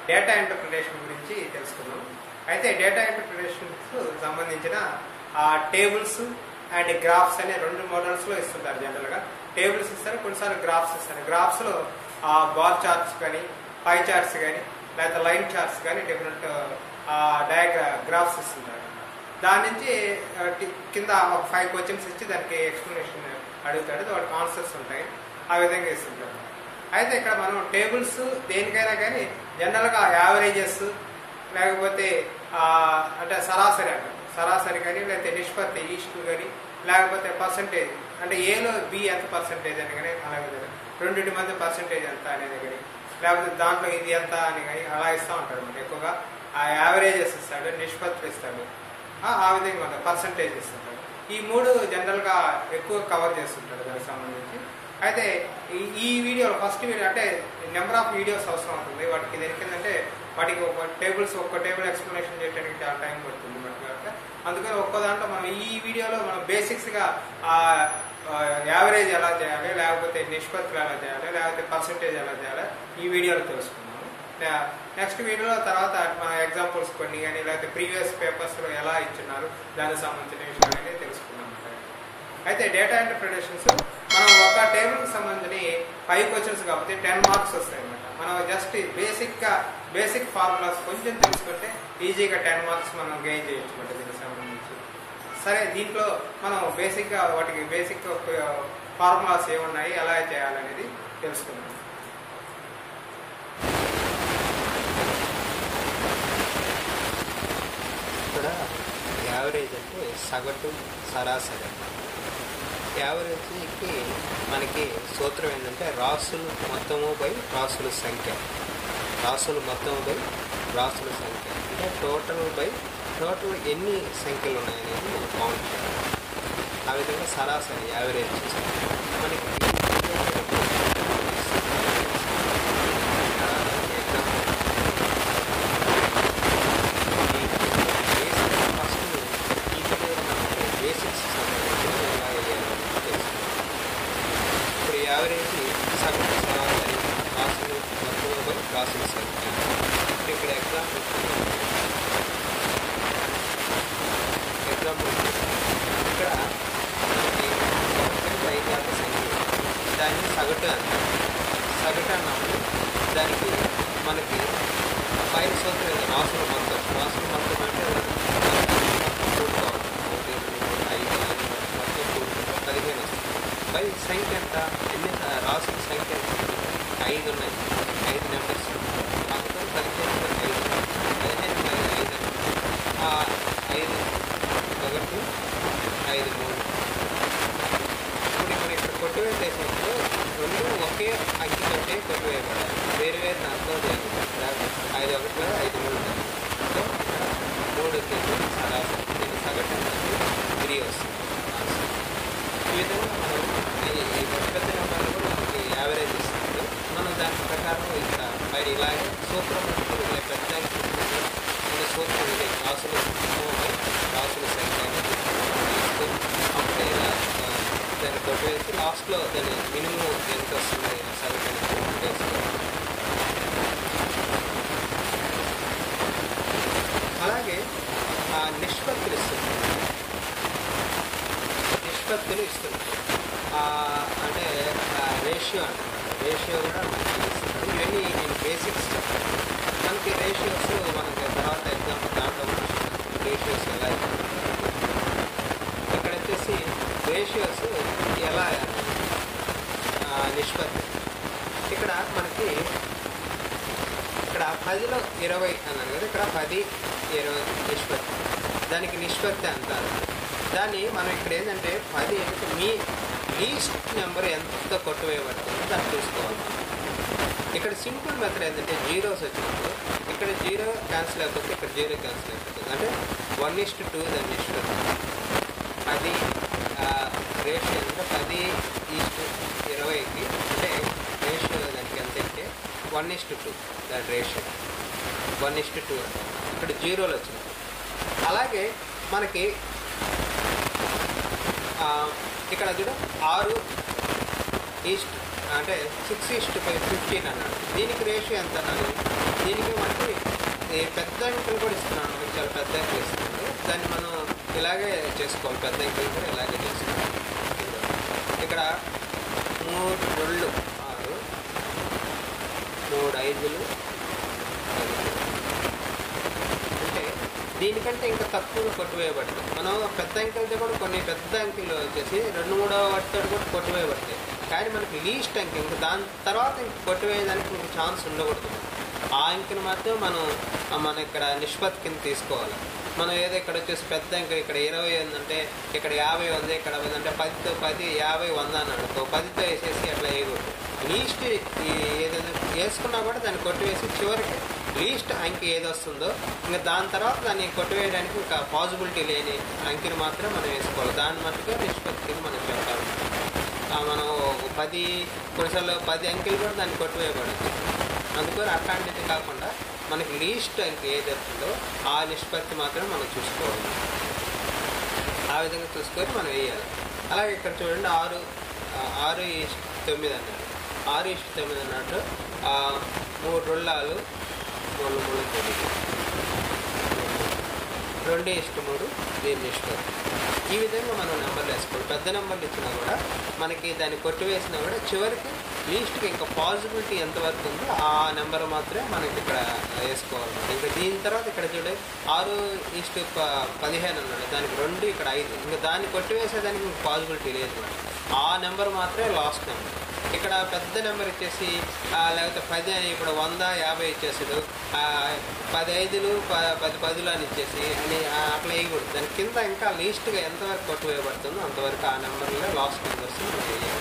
Data interpretation గురించి తెలుసుకుందాం అయితే డేటా ఇంటర్ప్రిటేషన్ సంబంధించిన ఆ టేబుల్స్ అండ్ గ్రాఫ్స్ అనే రెండు మోడల్స్ లో ఇస్తుంటారు జనరల్ గా టేబుల్స్ ఇస్తారు కొన్నిసార్లు గ్రాఫ్స్ ఇస్తారు గ్రాఫ్స్ లో ఆ బార్ చార్ట్స్ కానీ పై చార్ట్స్ కానీ లేకపోతే లైన్ చార్ట్స్ కానీ డిఫరెంట్ డయాగ్రా గ్రాఫ్స్ ఇస్తుంటారు దాని నుంచి ఆ, టి- కింద ఒక ఫైవ్ క్వశ్చన్స్ ఇచ్చి దానికి ఎక్స్ప్లెనేషన్ అడుగుతాడు వాటికి ఆన్సర్స్ ఉంటాయి ఆ విధంగా ఇస్తుంటారు అయితే ఇక్కడ మనం టేబుల్స్ దేనికైనా కానీ జనరల్గా యావరేజెస్ లేకపోతే ఆ, అంటే సరాసరి అంటారు సరాసరి కానీ లేకపోతే నిష్పత్తి ఈస్ట్ కానీ లేకపోతే పర్సంటేజ్ అంటే ఏలో బి ఎంత పర్సంటేజ్ అని కానీ అలాగే జరగదు. రెండింటి మధ్య పర్సంటేజ్ ఎంత అనేది కానీ లేకపోతే దాంట్లో ఇది ఎంత అని కానీ అలా ఇస్తూ ఉంటాడు మనకి ఎక్కువగా ఆ యావరేజెస్ ఇస్తాడు నిష్పత్తులు ఇస్తాడు ఆ ఆ విధంగా ఉంటుంది పర్సంటేజ్ ఇస్తుంటాడు ఈ మూడు జనరల్గా ఎక్కువ కవర్ చేస్తుంటాడు దానికి సంబంధించి అయితే ఈ- ఈ వీడియోలో ఫస్ట్ వీడియో అంటే నెంబర్ ఆఫ్ వీడియోస్ అవసరం అవుతుంది వాటికి దేనికి ఏంటంటే వాటికి ఒక టేబుల్స్ ఒక్క టేబుల్ ఎక్స్ప్లెనేషన్ చేయడానికి చాలా టైం పడుతుంది మనకి కనుక అందుకని ఒక్క దాంట్లో మనం ఈ వీడియోలో మనం బేసిక్స్గా ఆ యావరేజ్ ఎలా చేయాలి లేకపోతే నిష్పత్తులు ఎలా చేయాలి లేకపోతే పర్సంటేజ్ ఎలా చేయాలి ఈ వీడియోలో తెలుసుకున్నాము నెక్స్ట్ వీడియోలో తర్వాత మన ఎగ్జాంపుల్స్ కొన్ని కానీ లేకపోతే ప్రీవియస్ పేపర్స్లో ఎలా ఇచ్చున్నారు దానికి సంబంధించిన విషయాలు అనేది తెలుసుకున్నాం అయితే డేటా ఇంటర్ప్రిటేషన్స్ మనం ఒక టేబుల్కి సంబంధించి ఫైవ్ క్వశ్చన్స్ కాబట్టి టెన్ మార్క్స్ వస్తాయి అనమాట మనం జస్ట్ బేసిక్గా బేసిక్ ఫార్ములాస్ కొంచెం తెలుసుకుంటే ఈజీగా టెన్ మార్క్స్ మనం గెయిన్ చేయొచ్చు అనమాట దీనికి సంబంధించి సరే దీంట్లో మనం బేసిక్గా వాటికి బేసిక్ ఫార్ములాస్ ఏమున్నాయి ఎలా చేయాలనేది తెలుసుకుందాం ఇక్కడ యావరేజ్ అంటే సగటు సరాసరి యావరేజ్కి మనకి సూత్రం ఏంటంటే రాసులు మొత్తము బై రాసుల సంఖ్య రాసులు మొత్తము బై రాసుల సంఖ్య అంటే టోటల్ బై టోటల్ ఎన్ని సంఖ్యలు ఉన్నాయనేది మనం కౌంట్ చేయాలి ఆ విధంగా సరాసరి యావరేజ్ చూస్తాం మనకి ఇప్పుడు యావరేజ్ సగటు సరాసరి రాసులు మొత్తం బై రాసుల సంఖ్య ఇప్పుడు ఇక్కడ ఎగ్జాంపుల్ ఎగ్జాంపుల్ ఇక్కడ మనకి ఒకటి ఐదు ఆరు సంఖ్య దాన్ని సగటు అంటారు సగటు అన్నప్పుడు దానికి మనకి పైన సూత్రం ఏదో రాసుల మొత్తం రాసుల మొత్తం అంటే మొత్తం కూడుకోవాలి ఒకటి రెండు మూడు ఐదు ఆరు మొత్తం కూడుకుంటే పదిహేను వస్తుంది పై సంఖ్య ఎంత ఎన్ని రాసుల సంఖ్య ఎంత ఐదు ఉన్నాయి ఐదు నెంబర్స్ మొత్తం పదిహేను బై ఐదు పదిహేను బై ఐదు ఆ ఐదు ఒకటి ఐదు మూడు ఇప్పుడు ఇక్కడ ఇక్కడ కొట్టివేసేసినప్పుడు రెండు ఒకే అంకితోటే కొట్టివేయబడాలి వేరు వేరు దాంట్లో చేయాలి ఐదు ఒకటి ఐదు మూడు సో ఇక్కడ మూడు వచ్చేసి సరాసరి దీన్ని సగటు అనేది త్రీ వస్తుంది ఆన్సర్. ఈ విధంగా మనం ఈ ఈ పెద్ద పెద్ద నెంబర్లు కూడా మనకి యావరేజ్ ఇస్తుంది మనం దాని ప్రకారం ఇక్కడ మరి ఇలాగే సూత్రం ఉంటుంది పెద్ద మన సూత్రం ఇది రాసులు రాసుల సంఖ్య అనేది తీసుకొని అప్పుడే ఇలా ఆ, దాన్ని కొట్టేసి లాస్ట్లో దాని మినిమం ఎంత వస్తుంది సగటు అనేది తెలుసుకోవాలి అలాగే ఆ నిష్పత్తులు ఇస్తుంది నిష్పత్తులు ఇస్తుంది ఆ, అంటే రేషియో అంటారు రేషియో కూడా మనకి ఇస్తుంది ఇవన్నీ నేను బేసిక్స్ చెప్తాను మనకి రేషియోస్ మనకి తర్వాత ఎగ్జాంపుల్ దాంట్లో రేషియోస్ ఎలా ఇస్తారు. ఇక్కడ వచ్చేసి రేషియోస్ ఎలా ఆ, నిష్పత్తి ఇక్కడ మనకి ఇక్కడ పదిలో ఇరవై అన్నాను కదా ఇక్కడ పది ఇరవై నిష్పత్తి దానికి నిష్పత్తి ఎంత దాన్ని మనం ఇక్కడ ఏంటంటే పది అంటే మీ లీస్ట్ నెంబర్ ఎంత కొట్టువేయబడుతుందో దాన్ని చూసుకోవాలి ఇక్కడ సింపుల్ మెథడ్ ఏంటంటే జీరోస్ వచ్చినప్పుడు ఇక్కడ జీరో క్యాన్సిల్ అయిపోతే ఇక్కడ జీరో క్యాన్సిల్ అయిపోతుంది అంటే వన్ ఇస్ట్ టూ దాని నిష్పత్తి పది రేషియో అంటే పది ఈస్ట్ ఇరవైకి అంటే రేషియో దానికి ఎంత అంటే వన్ ఇస్ట్ టూ దాని రేషియో వన్ ఇస్ట్ టూ అంటే ఇక్కడ జీరోలు వచ్చినాయి అలాగే మనకి ఆ, ఇక్కడ చూడ ఆరు ఈస్ట్ అంటే సిక్స్ ఇస్ట్ ఫైవ్ ఫిఫ్టీన్ అన్నాడు దీనికి రేషియో ఎంత అన్నది దీనికి మనకి ఈ పెద్ద అంకెలు కూడా ఇస్తున్నాను మనకి చాలా పెద్ద అంకెలు ఇస్తున్నాడు దాన్ని మనం ఇలాగే చేసుకోవాలి పెద్ద అంకెలు కూడా ఇలాగే చేసుకోవాలి ఇక్కడ మూడు రెండు ఆరు మూడు ఐదులు పది. అంటే దీనికంటే ఇంకా తక్కువ కొట్టివేయబడతాయి మనం పెద్ద అంకెలతో కూడా కొన్ని పెద్ద అంకెలు వచ్చేసి రెండు మూడో వాటితో కూడా కొట్టివేయబడతాయి కానీ మనకి లీస్ట్ అంకె ఇంకా దాని తర్వాత ఇంక కొట్టివేయడానికి ఇంక ఛాన్స్ ఉండకూడదు ఆ అంకెను మాత్రం మనం ఆ, మన ఇక్కడ నిష్పత్తి కింద తీసుకోవాలి మనం ఏదో ఇక్కడ వచ్చేసి పెద్ద అంక ఇక్కడ ఇరవై ఉందంటే ఇక్కడ యాభై ఉంది ఇక్కడ అంటే పదితో పది యాభై వంద అని అనుకో పదితో వేసేసి అట్లా వేయకూడదు లీస్ట్ ఏదైనా వేసుకున్నా కూడా దాన్ని కొట్టివేసి చివరికి లీస్ట్ అంకె ఏది వస్తుందో ఇంకా దాని తర్వాత దాన్ని కొట్టివేయడానికి ఇంకా పాసిబిలిటీ లేని అంకెను మాత్రం మనం వేసుకోవాలి దాని మట్టుగా నిష్పత్తి కింద మనం చెప్పాలి ఆ, మనం ఒక పది కొన్నిసార్లు పది అంకెలు కూడా దాన్ని కొట్టివేయబడుతుంది అందుకని అట్లాంటిది కాకుండా మనకి లీస్ట్ అంకె ఏది వస్తుందో ఆ నిష్పత్తి మాత్రం మనం చూసుకోవాలి ఆ విధంగా చూసుకొని మనం వేయాలి అలాగే ఇక్కడ చూడండి ఆరు ఆ, ఆరు ఈస్ట్ తొమ్మిది అన్నాడు ఆరు ఈస్ట్ తొమ్మిది అన్నట్టు ఆ, మూడు రుళ్ళాలు మూడు మూడు తొమ్మిది రెండు ఇష్ట మూడు దీని నిష్పత్తి ఈ విధంగా మనం నెంబర్లు వేసుకోవాలి పెద్ద నెంబర్లు ఇచ్చినా కూడా మనకి దాన్ని కొట్టివేసినా కూడా చివరికి లీస్ట్కి ఇంకా పాసిబిలిటీ ఎంతవరకు ఉందో ఆ నెంబర్ మాత్రమే మనకి ఇక్కడ వేసుకోవాలి ఇంకా దీని తర్వాత ఇక్కడ చూడండి ఆరు ఈస్ట్ ప- పదిహేను అన్నాడు దానికి రెండు ఇక్కడ ఐదు ఇంకా దాన్ని కొట్టివేసేదానికి ఇంకా పాసిబిలిటీ లేదు మనకి ఆ నెంబర్ మాత్రమే లాస్ట్ నెంబర్ ఇక్కడ పెద్ద నెంబర్ ఇచ్చేసి ఆ, లేకపోతే పది ఇప్పుడు వంద యాభై ఇచ్చేసాడు ఆ, పది ఐదులు ప- పది పదులు అని ఇచ్చేసి అని ఆ, అట్లా వేయకూడదు దాని కింద ఇంకా లీస్ట్గా ఎంతవరకు కొట్టు వేయబడుతుందో అంతవరకు ఆ నెంబర్లో లాస్ట్ నెంబర్స్ మనం వేయాలి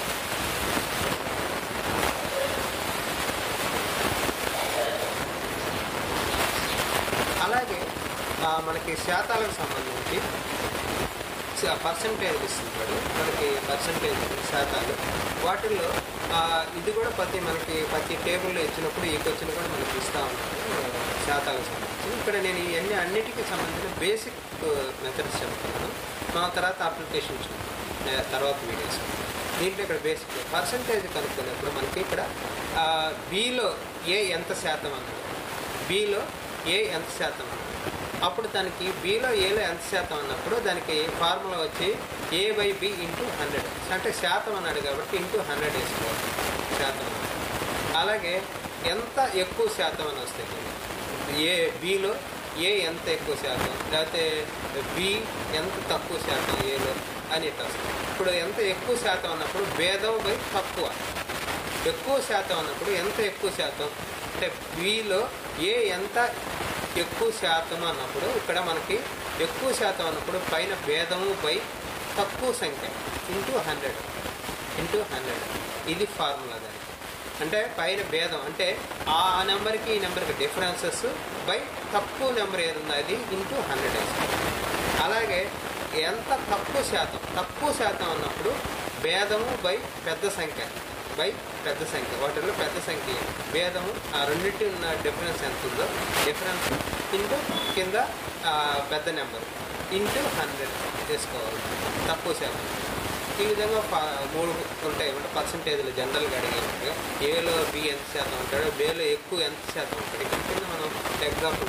అలాగే ఆ, మనకి శాతాలకు సంబంధించి పర్సంటేజ్ ఇస్తుంటాడు మనకి పర్సంటేజ్ శాతాలు వాటిల్లో ఆ, ఇది కూడా ప్రతి మనకి ప్రతి టేబుల్లో ఇచ్చినప్పుడు ఈ క్వశ్చన్ కూడా మనకి ఇస్తూ ఉంటాడు ఆ, శాతాలకు సంబంధించి ఇక్కడ నేను ఇవన్నీ అన్నిటికీ సంబంధించిన బేసిక్ మెథడ్స్ చెప్తున్నాను మా తర్వాత అప్లికేషన్ చూద్దాం ఆ, తర్వాత వీడియోస్ దీంట్లో ఇక్కడ బేసిక్ పర్సంటేజ్ కనుక్కున్నప్పుడు మనకి ఇక్కడ బిలో ఏ ఎంత శాతం అన్నాడు బిలో ఏ ఎంత శాతం అన్నాడు అప్పుడు దానికి బిలో ఏలో ఎంత శాతం అన్నప్పుడు దానికి ఫార్ములా వచ్చి A by B into hundred అంటే శాతం అన్నాడు కాబట్టి ఇంటూ హండ్రెడ్ వేసుకోవాలి శాతం అన్నాడు. అలాగే ఎంత ఎక్కువ శాతం అని వస్తుంది ఏ బిలో ఏ ఎంత ఎక్కువ శాతం లేకపోతే బి ఎంత తక్కువ శాతం ఏలో అని ఇట్లా వస్తుంది ఇప్పుడు ఎంత ఎక్కువ శాతం అన్నప్పుడు భేదం బై తక్కువ ఎక్కువ శాతం అన్నప్పుడు ఎంత ఎక్కువ శాతం అంటే బిలో ఏ ఎంత ఎక్కువ శాతం అన్నప్పుడు ఇక్కడ మనకి ఎక్కువ శాతం అన్నప్పుడు పైన భేదము బై తక్కువ సంఖ్య ఇంటూ హండ్రెడ్ ఇంటూ హండ్రెడ్ ఇది ఫార్ములా దానికి అంటే పైన భేదం అంటే ఆ నెంబర్కి ఈ నెంబర్కి డిఫరెన్సెస్ బై తక్కువ నెంబర్ ఏది ఉందో అది ఇంటూ హండ్రెడ్ వేసుకోవాలి అలాగే ఎంత తక్కువ శాతం తక్కువ శాతం అన్నప్పుడు భేదము బై పెద్ద సంఖ్య బై పెద్ద సంఖ్య వాటిలో పెద్ద సంఖ్య భేదము ఆ రెండింటి ఉన్న డిఫరెన్స్ ఎంత ఉందో డిఫరెన్స్ ఇంటూ కింద ఆ, పెద్ద నెంబర్ ఇంటూ హండ్రెడ్ చేసుకోవాలి తక్కువ శాతం ఈ విధంగా ఫా- మూడు ఉంటాయి అంటే పర్సంటేజ్లు జనరల్గా అడిగేట్టుగా ఏలో బి ఎంత శాతం ఉంటాడు బేలో ఎక్కువ ఎంత శాతం ఉంటాడు ఇక్కడ కింద మనం ఎగ్జాంపుల్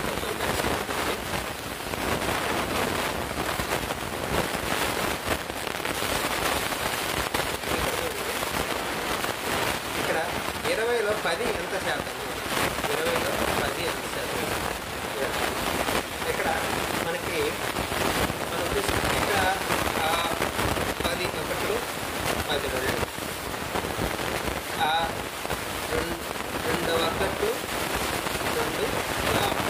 ఇక్కడ ఇరవైలో పది ఎంత శాతం ఇరవైలో పది ఎంత శాతం ఇక్కడ మనకి మనం చూసుకుంటే ఇక్కడ ఆ, పది ఒకట్లు పది రెండు ఆ, రెండు రెండవ ఒకట్లు రెండు లాభం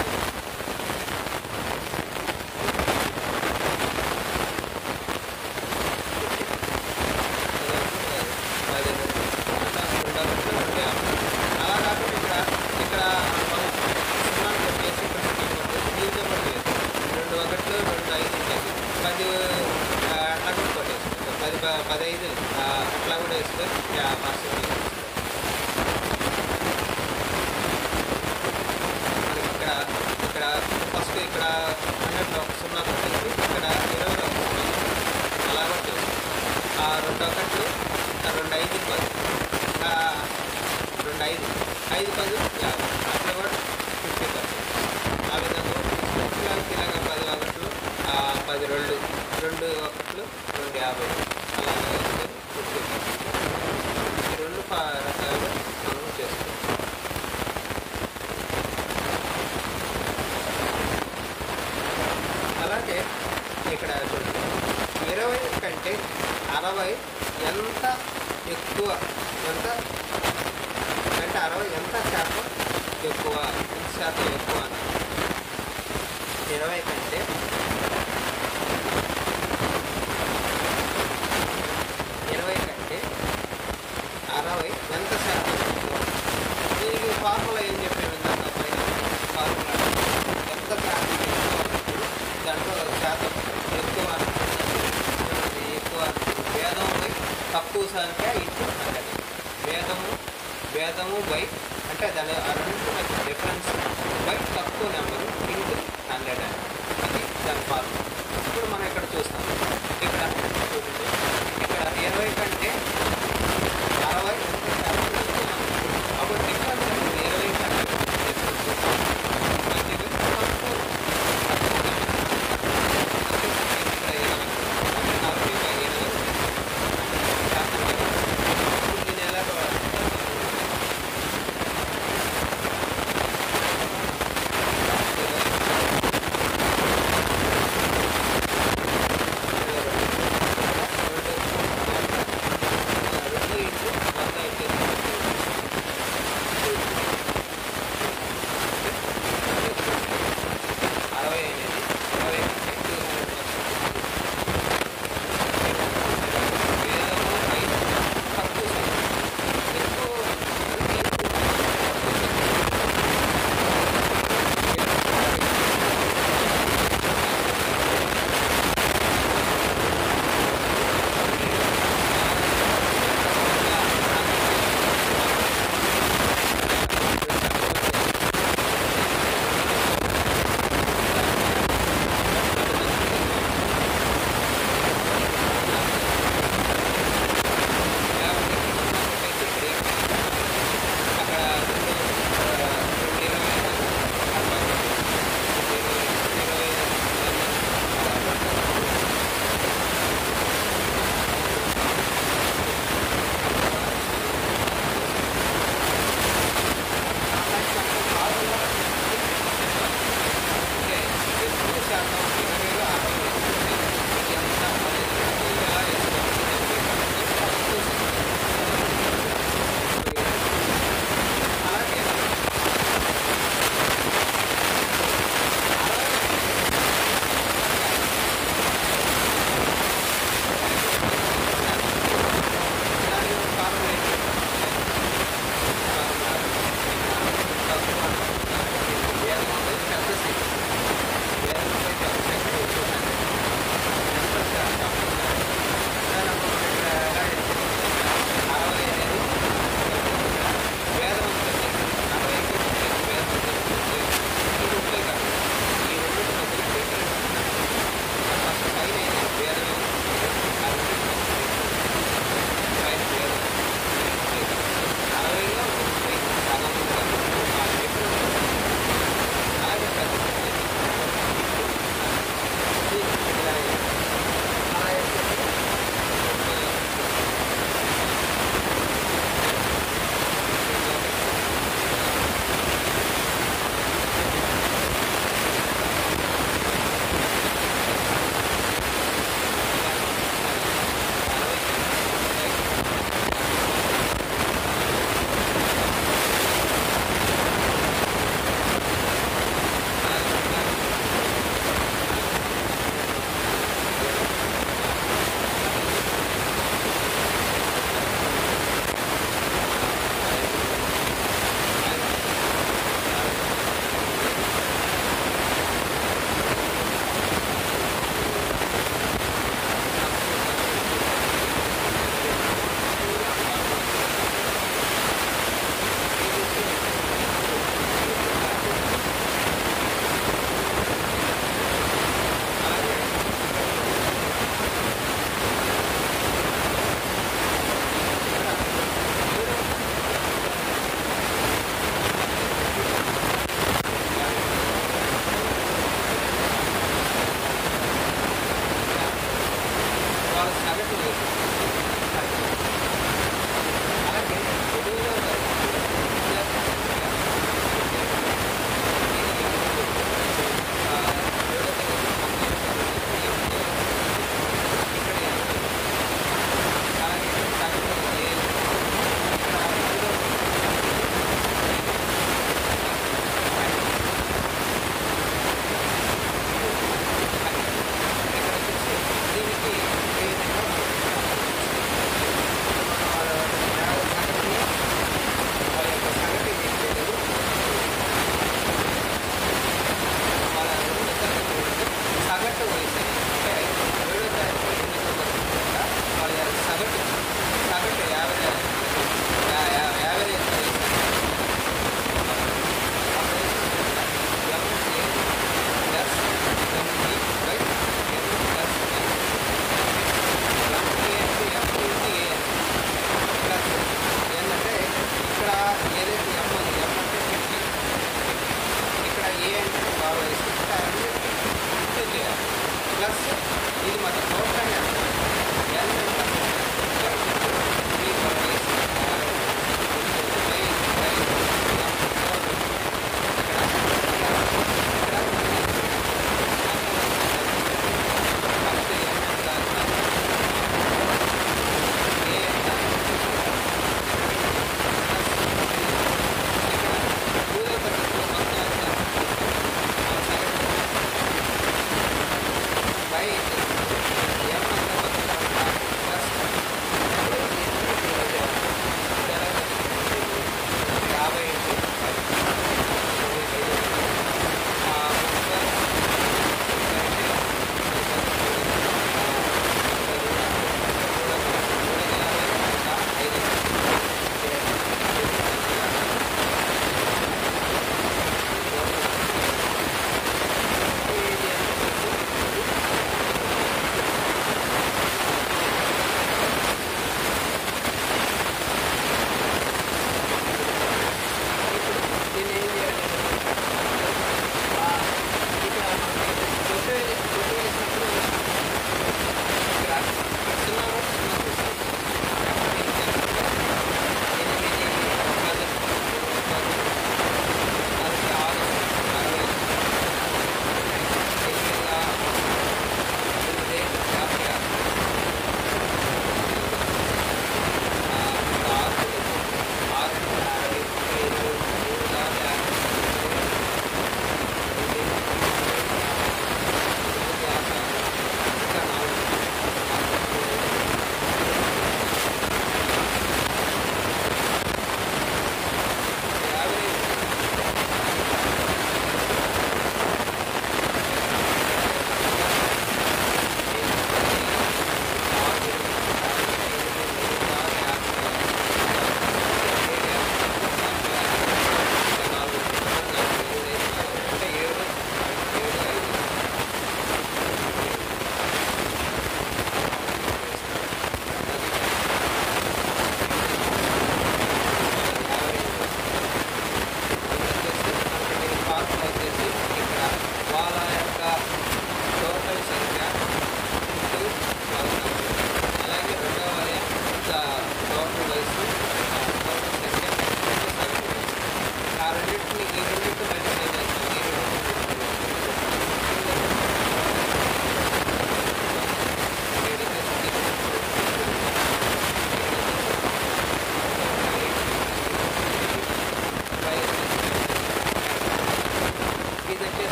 అలా కాకుండా ఇక్కడ ఇక్కడ మనం సున్నాతో చేసి ఇక్కడ దీంతో కూడా లేదు రెండు ఒకట్లు రెండు ఐదు ఉంటాయి పది ఆ, అట్లా కూడా కొట్టేసుకోవచ్చు పది ప- పదైదు ఆ, అట్లా కూడా వేసుకొని పర్సెంట్ మనకి ఇక్కడ ఇక్కడ ఫస్ట్ ఇక్కడ హండ్రెడ్లో ఒక సున్నా కొట్టేసి ఇక్కడ ఇరవైలో ఒక సున్నా కొట్టేసి అలా కూడా చేసుకోవచ్చు ఆ రెండు ఒకట్లు ఆ రెండు ఐదు పది ఐదు పది యాభై అట్లా కూడా ఫిఫ్టీ పర్సెంట్ ఆ విధంగా ఇలాగ ఇలాగ పది ఒకట్లు ఆ, పది రెండు రెండు ఒకట్లు రెండు యాభై అలాగే ఫిఫ్టీ పర్సెంట్ ఈ రెండు ప- రకాలుగా మనం చేసుకోవచ్చు అలాగే ఇక్కడ చూడండి ఇరవై కంటే అరవై ఎంత ఎక్కువ ఎంత అంటే అరవై ఎంత శాతం ఎక్కువ ఎంత శాతం ఎక్కువ అని ఇరవై కంటే ఇరవై కంటే అరవై ఎంత శాతం ఎక్కువ దీనికి ఫార్ములా ఏం చెప్పాము ఇందాక పైన ఫార్ములా ఎంత శాతం ఎక్కువ ఉన్నప్పుడు దాంట్లో శాతం ఎక్కువ అనుకున్నది ఎక్కువ అనుకున్నది. భేదం బై తక్కువ సంఖ్య ఇంటూ హండ్రెడ్ భేదము భేదము బై అంటే దాని ఆ రెండు మధ్య డిఫరెన్స్ బై తక్కువ నెంబరు ఇంటూ హండ్రెడ్ అని అది దాని ఫార్ములా ఇప్పుడు మనం ఇక్కడ చూస్తాం ఇక్కడ చూడండి ఇక్కడ ఇరవై కంటే అరవై శాతం ఎక్కువ అనుకుంటున్నాం. అప్పుడు డిఫరెన్స్ అనేది ఇరవై కంటే డిఫరెన్స్ మధ్యలో తక్కువ తక్కువ నెంబర్. అంటే ఇక్కడ ఇరవై అంటే నలభై బై ఇరవై శాతం ఎక్కువ. ఇప్పుడు దీన్ని ఎలా వాడతాం? వేసేస్తాం